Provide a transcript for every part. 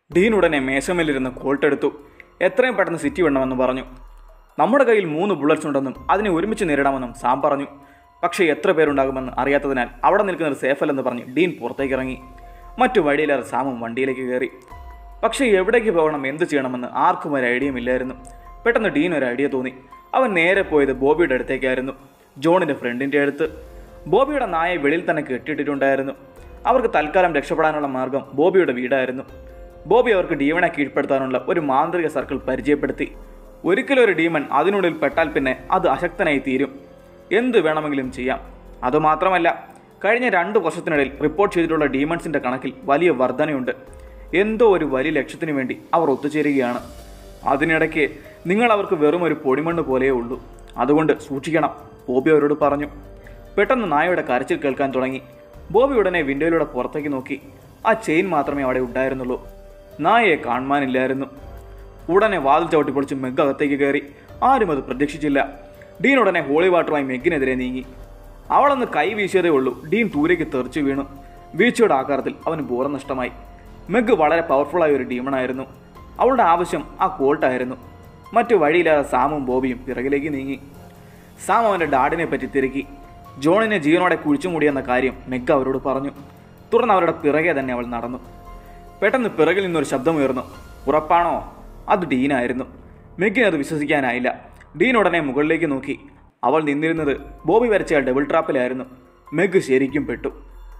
ഡീൻ ഉടനെ മേശമേലിരുന്ന് കോൾട്ടെടുത്തു എത്രയും പെട്ടെന്ന് സിറ്റി വിടണമെന്ന് പറഞ്ഞു നമ്മുടെ കയ്യിൽ മൂന്ന് ബുള്ളറ്റ്സ് ഉണ്ടെന്നും അതിനെ ഒരുമിച്ച് നേരിടാമെന്നും സാം പറഞ്ഞു പക്ഷേ എത്ര പേരുണ്ടാകുമെന്ന് അറിയാത്തതിനാൽ അവിടെ നിൽക്കുന്നത് സേഫല്ലെന്ന് പറഞ്ഞ് ഡീൻ പുറത്തേക്ക് ഇറങ്ങി മറ്റു വഴിയിലേറെ സാമും വണ്ടിയിലേക്ക് കയറി പക്ഷേ എവിടേക്ക് പോകണം എന്ത് ചെയ്യണമെന്ന് ആർക്കും ഒരു ഐഡിയയും ഇല്ലായിരുന്നു പെട്ടെന്ന് ഡീൻ ഒരു ഐഡിയ തോന്നി അവൻ നേരെ പോയത് ബോബിയുടെ അടുത്തേക്കായിരുന്നു ജോണിൻ്റെ ഫ്രണ്ടിൻ്റെ അടുത്ത് ബോബിയുടെ നായെ വെളിയിൽ തന്നെ കെട്ടിയിട്ടിട്ടുണ്ടായിരുന്നു അവർക്ക് തൽക്കാലം രക്ഷപ്പെടാനുള്ള മാർഗം ബോബിയുടെ വീടായിരുന്നു ബോബി അവർക്ക് ഡീമനെ കീഴ്പ്പെടുത്താനുള്ള ഒരു മാന്ത്രിക സർക്കിൾ പരിചയപ്പെടുത്തി ഒരിക്കലും ഒരു ഡീമൺ അതിനുള്ളിൽ പെട്ടാൽ പിന്നെ അത് അശക്തനായി തീരും എന്ത് വേണമെങ്കിലും ചെയ്യാം അതുമാത്രമല്ല കഴിഞ്ഞ രണ്ട് വർഷത്തിനിടയിൽ റിപ്പോർട്ട് ചെയ്തിട്ടുള്ള ഡീമൺസിന്റെ കണക്കിൽ വലിയ വർധനയുണ്ട് എന്തോ ഒരു വലിയ ലക്ഷ്യത്തിനു വേണ്ടി അവർ ഒത്തുചേരുകയാണ് അതിനിടയ്ക്ക് നിങ്ങൾ അവർക്ക് വെറും ഒരു പൊടിമണ്ണ് പോലെയേ ഉള്ളൂ അതുകൊണ്ട് സൂക്ഷിക്കണം ബോബി അവരോട് പറഞ്ഞു പെട്ടെന്ന് നായയുടെ കരച്ചിൽ കേൾക്കാൻ തുടങ്ങി ബോബി ഉടനെ വിൻഡോയിലൂടെ പുറത്തേക്ക് നോക്കി ആ ചെയിൻ മാത്രമേ അവിടെ ഉണ്ടായിരുന്നുള്ളൂ നായയെ കാണുവാനില്ലായിരുന്നു ഉടനെ വാതിൽ ചവിട്ടിപ്പൊളിച്ച് മെഗ് അകത്തേക്ക് കയറി ആരും അത് പ്രതീക്ഷിച്ചില്ല ഡീൻ ഉടനെ ഹോളി വാട്ടറുമായി മെഗിനെതിരെ നീങ്ങി അവളൊന്ന് കൈ വീശിയതേ ഉള്ളൂ ഡീൻ ദൂരേക്ക് തെറിച്ചു വീണു വീഴ്ചയുടെ ആകാരത്തിൽ അവന് ബോറം നഷ്ടമായി മെഗ് വളരെ പവർഫുള്ളായ ഒരു ഡീമണായിരുന്നു അവളുടെ ആവശ്യം ആ കോൾട്ടായിരുന്നു മറ്റു വഴിയില്ലാതെ സാമും ബോബിയും പിറകിലേക്ക് നീങ്ങി സാം അവൻ്റെ ഡാഡിനെ പറ്റി തിരക്കി ജോണിനെ ജീവനോടെ കുഴിച്ചുമൂടിയെന്ന കാര്യം മെഗ് അവരോട് പറഞ്ഞു തുടർന്ന് അവരുടെ പിറകെ തന്നെ അവൾ നടന്നു പെട്ടെന്ന് പിറകിൽ നിന്നൊരു ശബ്ദമുയർന്നു ഉറപ്പാണോ അത് ഡീനായിരുന്നു മെഗിന് അത് വിശ്വസിക്കാനായില്ല ഡീൻ ഉടനെ മുകളിലേക്ക് നോക്കി അവൾ നിന്നിരുന്നത് ബോബി വരച്ച ഡബിൾ ട്രാപ്പിലായിരുന്നു മെഗ് ശരിക്കും പെട്ടു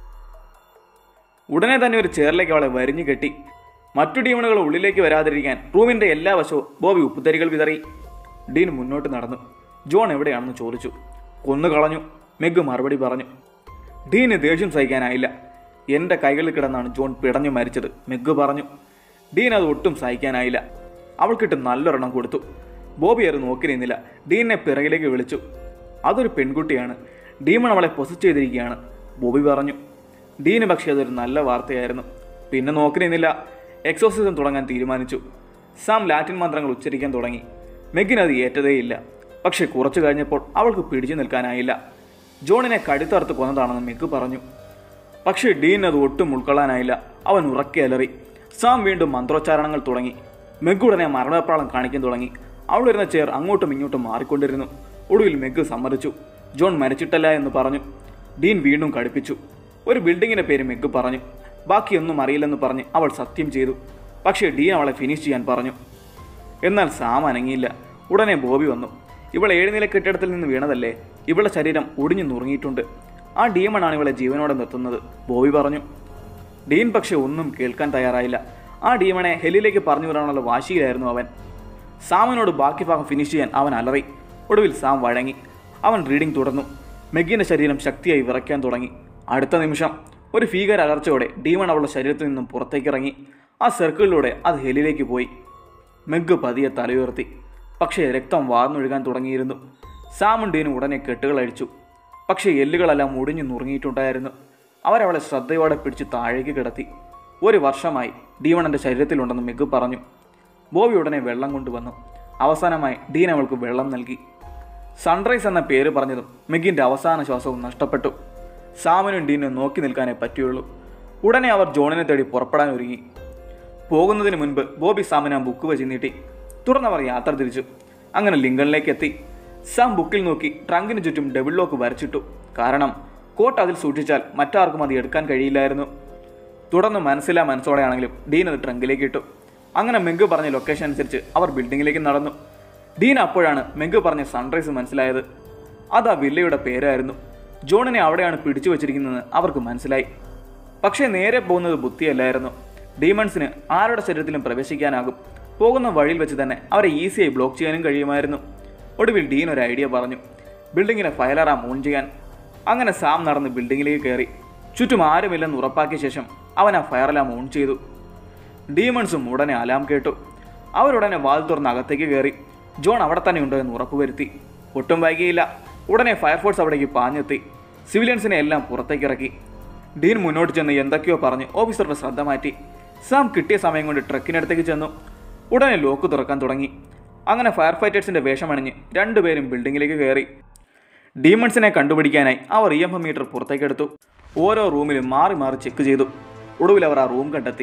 ഉടനെ തന്നെ ഒരു ചെയറിലേക്ക് അവളെ വരിഞ്ഞു കെട്ടി മറ്റു ഡീമണുകൾ ഉള്ളിലേക്ക് വരാതിരിക്കാൻ റൂമിന്റെ എല്ലാ വശവും ബോബി ഉപ്പുതരികൾ വിതറി ഡീൻ മുന്നോട്ട് നടന്നു ജോൺ എവിടെയാണെന്ന് ചോദിച്ചു കൊന്നു കളഞ്ഞു മെഗ് മറുപടി പറഞ്ഞു ഡീന് ദേഷ്യം സഹിക്കാനായില്ല എൻ്റെ കൈകളിൽ കിടന്നാണ് ജോൺ പിടഞ്ഞു മരിച്ചത് മെഗ് പറഞ്ഞു ഡീൻ അത് ഒട്ടും സഹിക്കാനായില്ല അവൾക്കിട്ട് നല്ലൊരെണ്ണം കൊടുത്തു ബോബി അത് നോക്കി നിന്നില്ല ഡീനെ പിറകിലേക്ക് വിളിച്ചു അതൊരു പെൺകുട്ടിയാണ് ഡീമൺ അവളെ പൊസസ് ചെയ്തിരിക്കുകയാണ് ബോബി പറഞ്ഞു ഡീന് പക്ഷേ അതൊരു നല്ല വാർത്തയായിരുന്നു പിന്നെ നോക്കി നിന്നില്ല എക്സോസിസം തുടങ്ങാൻ തീരുമാനിച്ചു സാം ലാറ്റിൻ മന്ത്രങ്ങൾ ഉച്ചരിക്കാൻ തുടങ്ങി മെഗിന് അത് ഏറ്റതേയില്ല പക്ഷെ കുറച്ചു കഴിഞ്ഞപ്പോൾ അവൾക്ക് പിടിച്ചു നിൽക്കാനായില്ല ജോണിനെ കടുത്തറുത്ത് കൊന്നതാണെന്ന് മെഗ് പറഞ്ഞു പക്ഷേ ഡീൻ അത് ഒട്ടും ഉൾക്കൊള്ളാനായില്ല അവൻ ഉറക്കെ അലറി സാം വീണ്ടും മന്ത്രോച്ചാരണങ്ങൾ തുടങ്ങി മെഗ് ഉടനെ മരണപ്രാളം കാണിക്കാൻ തുടങ്ങി അവൾ വരുന്ന ചെയർ അങ്ങോട്ടും ഇങ്ങോട്ടും മാറിക്കൊണ്ടിരുന്നു ഒടുവിൽ മെഗ് സമ്മതിച്ചു ജോൺ മരിച്ചിട്ടല്ല എന്ന് പറഞ്ഞു ഡീൻ വീണ്ടും കടുപ്പിച്ചു ഒരു ബിൽഡിങ്ങിന്റെ പേര് മെഗ് പറഞ്ഞു ബാക്കിയൊന്നും അറിയില്ലെന്ന് പറഞ്ഞ് അവൾ സത്യം ചെയ്തു പക്ഷേ ഡീൻ അവളെ ഫിനിഷ് ചെയ്യാൻ പറഞ്ഞു എന്നാൽ സാം അനങ്ങിയില്ല ഉടനെ ബോബി വന്നു ഇവൾ ഏഴുനില കെട്ടിടത്തിൽ നിന്ന് വീണതല്ലേ ഇവളുടെ ശരീരം ഒടിഞ്ഞു നുറുങ്ങിയിട്ടുണ്ട് ആ ഡീമണാണ് ഇവളെ ജീവനോടെ നിർത്തുന്നത് ബോബി പറഞ്ഞു ഡീൻ പക്ഷെ ഒന്നും കേൾക്കാൻ തയ്യാറായില്ല ആ ഡീമണെ ഹെല്ലിലേക്ക് പറഞ്ഞു വിടാനുള്ള വാശിയിലായിരുന്നു അവൻ സാമിനോട് ബാക്കി ഭാഗം ഫിനിഷ് ചെയ്യാൻ അവൻ അലറി ഒടുവിൽ സാം വഴങ്ങി അവൻ റീഡിംഗ് തുടർന്നു മെഗിന്റെ ശരീരം ശക്തിയായി വിറയ്ക്കാൻ തുടങ്ങി അടുത്ത നിമിഷം ഒരു ഭീകര അലർച്ചയോടെ ഡീമൺ അവളുടെ ശരീരത്തിൽ നിന്നും പുറത്തേക്കിറങ്ങി ആ സർക്കിളിലൂടെ അത് ഹെല്ലിലേക്ക് പോയി മെഗ് പതിയെ തലയുയർത്തി പക്ഷേ രക്തം വാർന്നൊഴുകാൻ തുടങ്ങിയിരുന്നു സാമും ഡീനും ഉടനെ കെട്ടുകൾ അഴിച്ചു പക്ഷേ എല്ലുകളെല്ലാം ഒടിഞ്ഞു നുറുങ്ങിയിട്ടുണ്ടായിരുന്നു അവരവളെ ശ്രദ്ധയോടെ പിടിച്ച് താഴേക്ക് കിടത്തി ഒരു വർഷമായി ഡീമണന്റെ ശരീരത്തിലുണ്ടെന്ന് മെഗ് പറഞ്ഞു ബോബി ഉടനെ വെള്ളം കൊണ്ടുവന്നു അവസാനമായി ഡീൻ അവൾക്ക് വെള്ളം നൽകി സൺറൈസ് എന്ന പേര് പറഞ്ഞതും മെഗിന്റെ അവസാന ശ്വാസവും നഷ്ടപ്പെട്ടു സാമിനും ഡീനും നോക്കി നിൽക്കാനേ പറ്റിയുള്ളൂ ഉടനെ അവർ ജോണിനെ തേടി പുറപ്പെടാൻ ഒരുങ്ങി പോകുന്നതിന് മുൻപ് ബോബി സാമിന് ആ ബുക്ക് വെച്ച് നീട്ടി തുടർന്ന് അവർ യാത്ര തിരിച്ചു അങ്ങനെ ലിങ്കണിലേക്ക് എത്തി സാം ബുക്കിൽ നോക്കി ട്രങ്കിന് ചുറ്റും ഡബിൾ ലോക്ക് വരച്ചിട്ടു കാരണം കോട്ട് അതിൽ സൂക്ഷിച്ചാൽ മറ്റാർക്കും അത് എടുക്കാൻ കഴിയില്ലായിരുന്നു തുടർന്ന് മനസ്സിലാ മനസ്സോടെയാണെങ്കിലും ഡീൻ അത് ട്രങ്കിലേക്ക് ഇട്ടു അങ്ങനെ മെങ്ക് പറഞ്ഞ ലൊക്കേഷൻ അനുസരിച്ച് അവർ ബിൽഡിങ്ങിലേക്ക് നടന്നു ഡീൻ അപ്പോഴാണ് മെങ്ക് പറഞ്ഞ സൺറൈസ് മനസ്സിലായത് അത് ആ വില്ലയുടെ പേരായിരുന്നു ജോണിനെ അവിടെയാണ് പിടിച്ചു വച്ചിരിക്കുന്നതെന്ന് അവർക്ക് മനസ്സിലായി പക്ഷേ നേരെ പോകുന്നത് ബുദ്ധിയല്ലായിരുന്നു ഡീമൺസിന് ആരുടെ ശരീരത്തിലും പ്രവേശിക്കാനാകും പോകുന്ന വഴിയിൽ വെച്ച് തന്നെ അവരെ ഈസിയായി ബ്ലോക്ക് ചെയ്യാനും കഴിയുമായിരുന്നു ഒടുവിൽ ഡീൻ ഒരു ഐഡിയ പറഞ്ഞു ബിൽഡിങ്ങിലെ ഫയർ അലാം ഓൺ ചെയ്യാൻ അങ്ങനെ സാം നടന്ന് ബിൽഡിങ്ങിലേക്ക് കയറി ചുറ്റും ആരുമില്ലെന്ന് ഉറപ്പാക്കിയ ശേഷം അവൻ ആ ഫയർ അലാം ഓൺ ചെയ്തു ഡീമൺസും ഉടനെ അലാം കേട്ടു അവരുടനെ വാൽ തുറന്ന് അകത്തേക്ക് കയറി ജോൺ അവിടെ തന്നെ ഉണ്ടോ എന്ന് ഉറപ്പുവരുത്തി ഒട്ടും വൈകിയില്ല ഉടനെ ഫയർഫോഴ്സ് അവിടേക്ക് പാഞ്ഞെത്തി സിവിലിയൻസിനെ എല്ലാം പുറത്തേക്ക് ഇറക്കി ഡീൻ മുന്നോട്ട് ചെന്ന് എന്തൊക്കെയോ പറഞ്ഞ് ഓഫീസറുടെ ശ്രദ്ധ മാറ്റി സാം കിട്ടിയ സമയം കൊണ്ട് ട്രക്കിനടുത്തേക്ക് ചെന്നു ഉടനെ ലോക്ക് തുറക്കാൻ തുടങ്ങി അങ്ങനെ ഫയർ ഫൈറ്റേഴ്സിന്റെ വേഷമണിഞ്ഞ് രണ്ടുപേരും ബിൽഡിങ്ങിലേക്ക് കയറി ഡീമൺസിനെ കണ്ടുപിടിക്കാനായി അവർ ഇ എം എം മീറ്റർ പുറത്തേക്കെടുത്തു ഓരോ റൂമിലും മാറി മാറി ചെക്ക് ചെയ്തു ഒടുവിൽ അവർ ആ റൂം കണ്ടെത്തി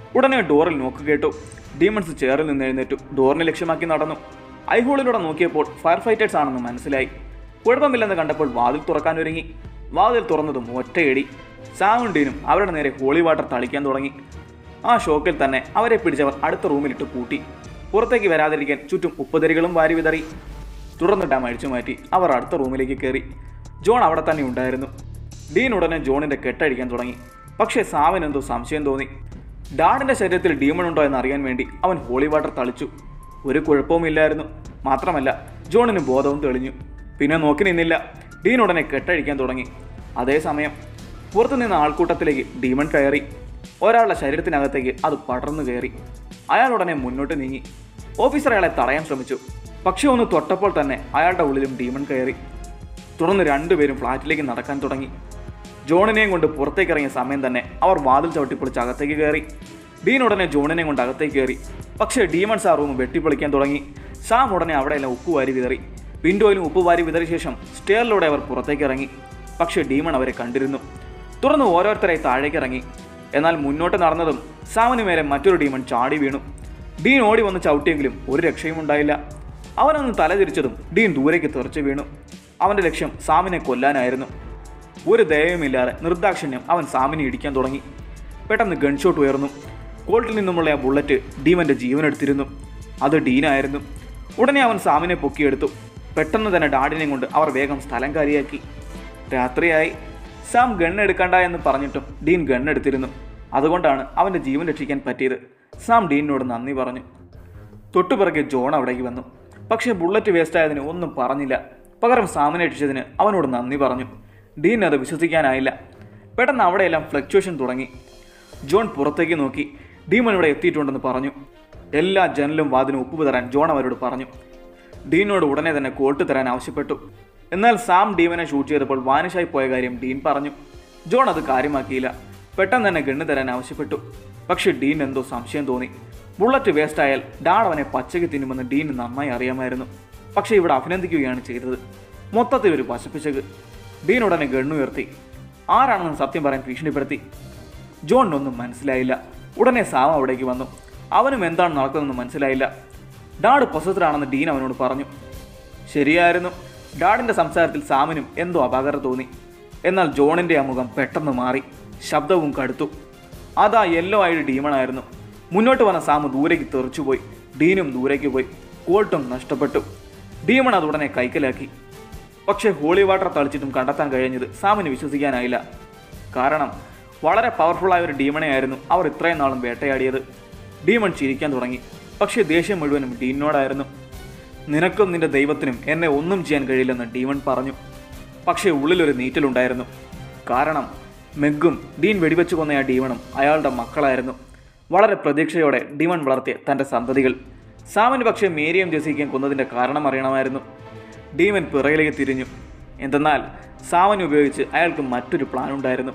ഉടനെ ഡോറിൽ നോക്ക് കേട്ടു ഡീമൺസ് ചേറിൽ നിന്ന് എഴുന്നേറ്റു ഡോറിനെ ലക്ഷ്യമാക്കി നടന്നു ഐഹോളിലൂടെ നോക്കിയപ്പോൾ ഫയർ ഫൈറ്റേഴ്സ് ആണെന്ന് മനസ്സിലായി കുഴപ്പമില്ലെന്ന് കണ്ടപ്പോൾ വാതിൽ തുറക്കാൻ ഒരുങ്ങി വാതിൽ തുറന്നതും ഒറ്റയടി സാമും ഡീനും അവരുടെ നേരെ ഹോളി വാട്ടർ തളിക്കാൻ തുടങ്ങി ആ ഷോക്കിൽ തന്നെ അവരെ പിടിച്ചവർ അടുത്ത റൂമിലിട്ട് പൂട്ടി പുറത്തേക്ക് വരാതിരിക്കാൻ ചുറ്റും ഉപ്പുതരികളും വാരി വിതറി തുടർന്ന് ഡാം അഴിച്ചു മാറ്റി അവർ അടുത്ത റൂമിലേക്ക് കയറി ജോൺ അവിടെ തന്നെ ഉണ്ടായിരുന്നു ഡീൻ ഉടനെ ജോണിന്റെ കെട്ടഴിക്കാൻ തുടങ്ങി പക്ഷേ സാവൻ എന്തോ സംശയം തോന്നി ഡാഡിന്റെ ശരീരത്തിൽ ഡീമൺ ഉണ്ടോ എന്ന് അറിയാൻ വേണ്ടി അവൻ ഹോളി വാട്ടർ തളിച്ചു ഒരു കുഴപ്പവുമില്ലായിരുന്നു മാത്രമല്ല ജോണിന് ബോധവും തെളിഞ്ഞു പിന്നെ നോക്കി നിന്നില്ല ഡീൻ ഉടനെ കെട്ടഴിക്കാൻ തുടങ്ങി അതേസമയം പുറത്തു നിന്ന ആൾക്കൂട്ടത്തിലേക്ക് ഡീമൺ കയറി ഒരാളുടെ ശരീരത്തിനകത്തേക്ക് അത് പടർന്നു കയറി അയാൾ ഉടനെ മുന്നോട്ട് നീങ്ങി ഓഫീസർ അയാളെ തടയാൻ ശ്രമിച്ചു പക്ഷെ ഒന്ന് തൊട്ടപ്പോൾ തന്നെ അയാളുടെ ഉള്ളിലും ഡീമൺ കയറി തുടർന്ന് രണ്ടുപേരും ഫ്ലാറ്റിലേക്ക് നടക്കാൻ തുടങ്ങി ജോണിനെയും കൊണ്ട് പുറത്തേക്ക് ഇറങ്ങിയ സമയം തന്നെ അവർ വാതിൽ ചവിട്ടിപ്പൊളിച്ച് അകത്തേക്ക് കയറി ഡീൻ ഉടനെ ജോണിനെ കൊണ്ട് അകത്തേക്ക് കയറി പക്ഷേ ഡീമൺസ് ആ റൂം വെട്ടിപ്പൊളിക്കാൻ തുടങ്ങി സാം ഉടനെ അവിടെയെല്ലാം ഉപ്പ് വാരി വിതറി വിൻഡോയിലും ഉപ്പ് വാരി വിതറിയ ശേഷം സ്റ്റെയറിലൂടെ അവർ പുറത്തേക്ക് ഇറങ്ങി പക്ഷേ ഡീമൺ അവരെ കണ്ടിരുന്നു തുടർന്ന് ഓരോരുത്തരായി താഴേക്ക് ഇറങ്ങി എന്നാൽ മുന്നോട്ട് നടന്നതും സാമിന് മേലെ മറ്റൊരു ഡീമൺ ചാടി വീണു ഡീൻ ഓടി വന്ന് ചവിട്ടിയെങ്കിലും ഒരു രക്ഷയും ഉണ്ടായില്ല അവനൊന്ന് തലതിരിച്ചതും ഡീൻ ദൂരേക്ക് തെറിച്ചു വീണു അവന്റെ ലക്ഷ്യം സാമിനെ കൊല്ലാനായിരുന്നു ഒരു ദയവുമില്ലാതെ നിർദാക്ഷിണ്യം അവൻ സാമിനെ ഇടിക്കാൻ തുടങ്ങി പെട്ടെന്ന് ഗൺഷോട്ട് ഉയർന്നു കോൾട്ടിൽ നിന്നുമുള്ള ആ ബുള്ളറ്റ് ഡീമന്റെ ജീവനെടുത്തിരുന്നു അത് ഡീനായിരുന്നു ഉടനെ അവൻ സാമിനെ പൊക്കിയെടുത്തു പെട്ടെന്ന് തന്നെ ഡാഡിനെയും കൊണ്ട് അവർ വേഗം സ്ഥലം കാലിയാക്കി രാത്രിയായി സാം ഗണ്ണെടുക്കണ്ട എന്ന് പറഞ്ഞിട്ടും ഡീൻ ഗണ്ണെടുത്തിരുന്നു അതുകൊണ്ടാണ് അവന്റെ ജീവൻ രക്ഷിക്കാൻ പറ്റിയത് സാം ഡീനിനോട് നന്ദി പറഞ്ഞു തൊട്ടുപിറകെ ജോൺ അവിടേക്ക് വന്നു പക്ഷേ ബുള്ളറ്റ് വേസ്റ്റ് ആയതിന് ഒന്നും പറഞ്ഞില്ല പകരം സാമിനെ രക്ഷിച്ചതിന് അവനോട് നന്ദി പറഞ്ഞു ഡീൻ അത് വിശ്വസിക്കാനായില്ല പെട്ടെന്ന് അവിടെയെല്ലാം ഫ്ലക്ച്വേഷൻ തുടങ്ങി ജോൺ പുറത്തേക്ക് നോക്കി ഡീമൻ ഇവിടെ എത്തിയിട്ടുണ്ടെന്ന് പറഞ്ഞു എല്ലാ ജനലും വാതിനും ഉപ്പ് തരാൻ ജോൺ അവരോട് പറഞ്ഞു ഡീനോട് ഉടനെ തന്നെ കോട്ട് തരാൻ ആവശ്യപ്പെട്ടു എന്നാൽ സാം ഡീമനെ ഷൂട്ട് ചെയ്തപ്പോൾ വാനിഷായി പോയ കാര്യം ഡീൻ പറഞ്ഞു ജോൺ അത് കാര്യമാക്കിയില്ല പെട്ടെന്ന് തന്നെ ഗണ്ണ് തരാൻ ആവശ്യപ്പെട്ടു പക്ഷേ ഡീൻ എന്തോ സംശയം തോന്നി ബുള്ളറ്റ് വേസ്റ്റ് ആയാൽ ഡാഡ് അവനെ പച്ചയ്ക്ക് തിന്നുമെന്ന് ഡീൻ നന്നായി അറിയാമായിരുന്നു പക്ഷേ ഇവിടെ അഭിനന്ദിക്കുകയാണ് ചെയ്തത് മൊത്തത്തിൽ ഒരു പശപ്പിച്ചക്ക് ഡീൻ ഉടനെ ഗണ്ണുയർത്തി ആരാണെന്ന് സത്യം പറയാൻ ഭീഷണിപ്പെടുത്തി ജോണിനൊന്നും മനസ്സിലായില്ല ഉടനെ സാം അവിടേക്ക് വന്നു അവനും എന്താണ് നടക്കുന്നതെന്ന് മനസ്സിലായില്ല ഡാഡ് പൊസത്തറാണെന്ന് ഡീൻ അവനോട് പറഞ്ഞു ശരിയായിരുന്നു ഡാഡിന്റെ സംസാരത്തിൽ സാമിനും എന്തോ അപാകത തോന്നി എന്നാൽ ജോണിന്റെ ആ മുഖം പെട്ടെന്ന് മാറി ശബ്ദവും കടുത്തു അതാ യെല്ലോ ആയൊരു ഡീമണായിരുന്നു മുന്നോട്ട് വന്ന സാമ് ദൂരേക്ക് തെറിച്ചുപോയി ഡീനും ദൂരേക്ക് പോയി കോൾട്ടും നഷ്ടപ്പെട്ടു ഡീമൺ അത് ഉടനെ കൈക്കലാക്കി പക്ഷേ ഹോളി വാട്ടർ തളിച്ചിട്ടും കണ്ടെത്താൻ കഴിഞ്ഞത് സാമിന് വിശ്വസിക്കാനായില്ല കാരണം വളരെ പവർഫുള്ളായ ഒരു ഡീമണെ ആയിരുന്നു അവർ ഇത്രയും നാളും വേട്ടയാടിയത് ഡീമൺ ചിരിക്കാൻ തുടങ്ങി പക്ഷേ ദേഷ്യം മുഴുവനും ഡീനോടായിരുന്നു നിനക്കും നിന്റെ ദൈവത്തിനും എന്നെ ഒന്നും ചെയ്യാൻ കഴിയില്ലെന്ന് ഡീമൺ പറഞ്ഞു പക്ഷേ ഉള്ളിലൊരു നീറ്റലുണ്ടായിരുന്നു കാരണം മെഗും ഡീൻ വെടിവെച്ച് കൊന്ന ആ ഡീമണും അയാളുടെ മക്കളായിരുന്നു വളരെ പ്രതീക്ഷയോടെ ഡീമൺ വളർത്തിയ തൻ്റെ സന്തതികൾ സാമിന് പക്ഷേ മേരിയം ജെസിക്കും കൊന്നതിൻ്റെ കാരണം അറിയണമായിരുന്നു ഡീമൻ പിറകിലേക്ക് തിരിഞ്ഞു എന്തെന്നാൽ സാമൻ ഉപയോഗിച്ച് അയാൾക്ക് മറ്റൊരു പ്ലാൻ ഉണ്ടായിരുന്നു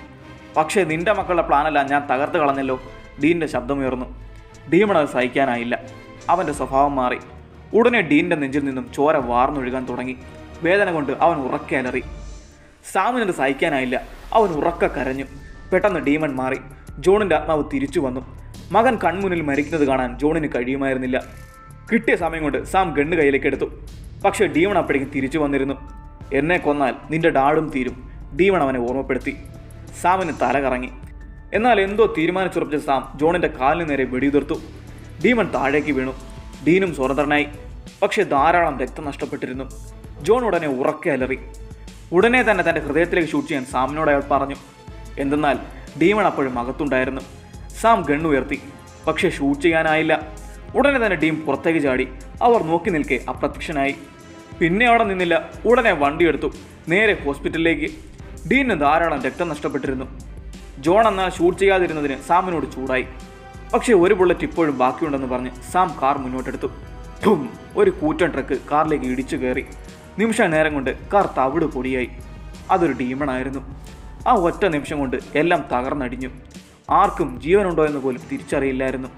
പക്ഷേ നിന്റെ മക്കളുടെ പ്ലാനല്ല ഞാൻ തകർത്ത് കളഞ്ഞല്ലോ ഡീൻ്റെ ശബ്ദമുയർന്നു ഡീമൺ അത് സഹിക്കാനായില്ല അവൻ്റെ സ്വഭാവം മാറി ഉടനെ ഡീൻ്റെ നെഞ്ചിൽ നിന്നും ചോര വാർന്നൊഴുകാൻ തുടങ്ങി വേദന കൊണ്ട് അവൻ ഉറക്കെ അലറി സാമിനത് സഹിക്കാനായില്ല അവൻ ഉറക്ക കരഞ്ഞു പെട്ടെന്ന് ഡീമൺ മാറി ജോണിൻ്റെ ആത്മാവ് തിരിച്ചു വന്നു മകൻ കൺമുന്നിൽ മരിക്കുന്നത് കാണാൻ ജോണിന് കഴിയുമായിരുന്നില്ല കിട്ടിയ സമയം കൊണ്ട് സാം ഗണ്ണ് കയ്യിലേക്ക് എടുത്തു പക്ഷേ ഡീമൺ അപ്പോഴേക്കും തിരിച്ചു വന്നിരുന്നു എന്നെ കൊന്നാൽ നിന്റെ ഡാഡും തീരും ഡീമൺ അവനെ ഓർമ്മപ്പെടുത്തി സാമിന് തല കറങ്ങി എന്നാൽ എന്തോ തീരുമാനിച്ചുറപ്പിച്ച സാം ജോണിന്റെ കാലിന് നേരെ വെടിയുതിർത്തു ഡീമൺ താഴേക്ക് വീണു ഡീനും സ്വതന്ത്രനായി പക്ഷേ ധാരാളം രക്തം നഷ്ടപ്പെട്ടിരുന്നു ജോൺ ഉടനെ ഉറക്കെ അലറി ഉടനെ തന്നെ തന്റെ ഹൃദയത്തിലേക്ക് ഷൂട്ട് ചെയ്യാൻ സാമിനോട് അയാൾ പറഞ്ഞു എന്തെന്നാൽ ഡീമൺ അപ്പോഴും അകത്തുണ്ടായിരുന്നു സാം ഗണ്ണുയർത്തി പക്ഷേ ഷൂട്ട് ചെയ്യാനായില്ല ഉടനെ തന്നെ ടീം പുറത്തേക്ക് ചാടി അവർ നോക്കി നിൽക്കെ അപ്രത്യക്ഷനായി പിന്നെ അവിടെ നിന്നില്ല ഉടനെ വണ്ടി എടുത്തു നേരെ ഹോസ്പിറ്റലിലേക്ക് ഡീനിന് ധാരാളം രക്തം നഷ്ടപ്പെട്ടിരുന്നു ജോൺ എന്നാൽ ഷൂട്ട് ചെയ്യാതിരുന്നതിന് സാമിനോട് ചൂടായി പക്ഷേ ഒരു ബുള്ളറ്റ് ഇപ്പോഴും ബാക്കിയുണ്ടെന്ന് പറഞ്ഞ് സാം കാർ മുന്നോട്ടെടുത്തു ഠും! ഒരു കൂറ്റൻ ട്രക്ക് കാറിലേക്ക് ഇടിച്ചു കയറി നിമിഷ നേരം കൊണ്ട് കാർ തവിട് പൊടിയായി അതൊരു ഡീമണായിരുന്നു ആ ഒറ്റ നിമിഷം കൊണ്ട് എല്ലാം തകർന്നടിഞ്ഞു ആർക്കും ജീവനുണ്ടോ എന്ന് പോലും തിരിച്ചറിയില്ലായിരുന്നു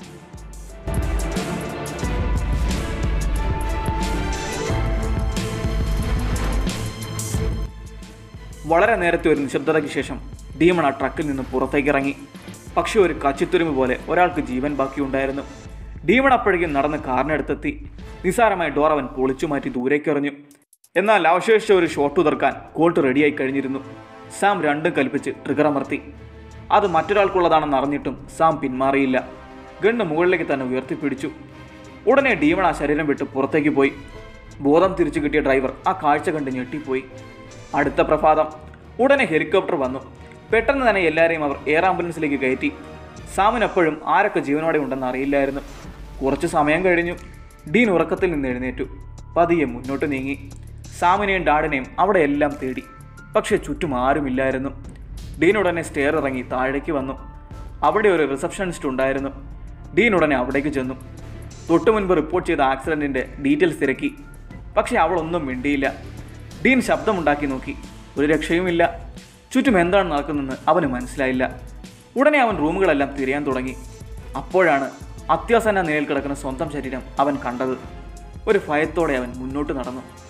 വളരെ നേരത്തെ ഒരു നിശബ്ദതയ്ക്ക് ശേഷം ഡീമൺ ആ ട്രക്കിൽ നിന്ന് പുറത്തേക്ക് ഇറങ്ങി പക്ഷെ ഒരു കച്ചിത്തുരുമ്പ് പോലെ ഒരാൾക്ക് ജീവൻ ബാക്കിയുണ്ടായിരുന്നു ഡീമൺ അപ്പോഴേക്കും നടന്ന് കാറിനടുത്തെത്തി നിസാരമായ ഡോർ അവൻ പൊളിച്ചു മാറ്റി ദൂരേക്ക് എറിഞ്ഞു എന്നാൽ അവശേഷിച്ച ഒരു ഷോട്ട് ഉതിർക്കാൻ കോൾട്ട് റെഡിയായി കഴിഞ്ഞിരുന്നു സാം രണ്ടും കൽപ്പിച്ച് ട്രിഗർ അമർത്തി അത് മറ്റൊരാൾക്കുള്ളതാണെന്ന് അറിഞ്ഞിട്ടും സാം പിന്മാറിയില്ല ഗണ്ണ് മുകളിലേക്ക് തന്നെ ഉയർത്തിപ്പിടിച്ചു ഉടനെ ഡീമൺ ആ ശരീരം വിട്ട് പുറത്തേക്ക് പോയി ബോധം തിരിച്ചു കിട്ടിയ ഡ്രൈവർ ആ കാഴ്ച കണ്ട് ഞെട്ടിപ്പോയി അടുത്ത പ്രഭാതം ഉടനെ ഹെലികോപ്റ്റർ വന്നു പെട്ടെന്ന് തന്നെ എല്ലാവരെയും അവർ എയർ ആംബുലൻസിലേക്ക് കയറ്റി സാമിനെപ്പോഴും ആരൊക്കെ ജീവനോടെ ഉണ്ടെന്ന് അറിയില്ലായിരുന്നു കുറച്ച് സമയം കഴിഞ്ഞു ഡീൻ ഉറക്കത്തിൽ നിന്ന് എഴുന്നേറ്റു പതിയെ മുന്നോട്ട് നീങ്ങി സാമിനെയും ഡാഡിനെയും അവിടെ എല്ലാം തേടി പക്ഷേ ചുറ്റും ആരുമില്ലായിരുന്നു ഡീൻ ഉടനെ സ്റ്റെയർ ഇറങ്ങി താഴേക്ക് വന്നു അവിടെ ഒരു റിസപ്ഷനിസ്റ്റ് ഉണ്ടായിരുന്നു ഡീൻ ഉടനെ അവിടേക്ക് ചെന്നു തൊട്ടു മുൻപ് റിപ്പോർട്ട് ചെയ്ത ആക്സിഡന്റിന്റെ ഡീറ്റെയിൽസ് തിരക്കി പക്ഷേ അവളൊന്നും മിണ്ടിയില്ല ഡീൻ ശബ്ദമുണ്ടാക്കി നോക്കി ഒരു രക്ഷയുമില്ല ചുറ്റും എന്താണ് നടക്കുന്നതെന്ന് അവന് മനസ്സിലായില്ല ഉടനെ അവൻ റൂമുകളെല്ലാം തിരയാൻ തുടങ്ങി അപ്പോഴാണ് അത്യാസന്ന നിലയിൽ കിടക്കുന്ന സ്വന്തം ശരീരം അവൻ കണ്ടത് ഒരു ഭയത്തോടെ അവൻ മുന്നോട്ട് നടന്നു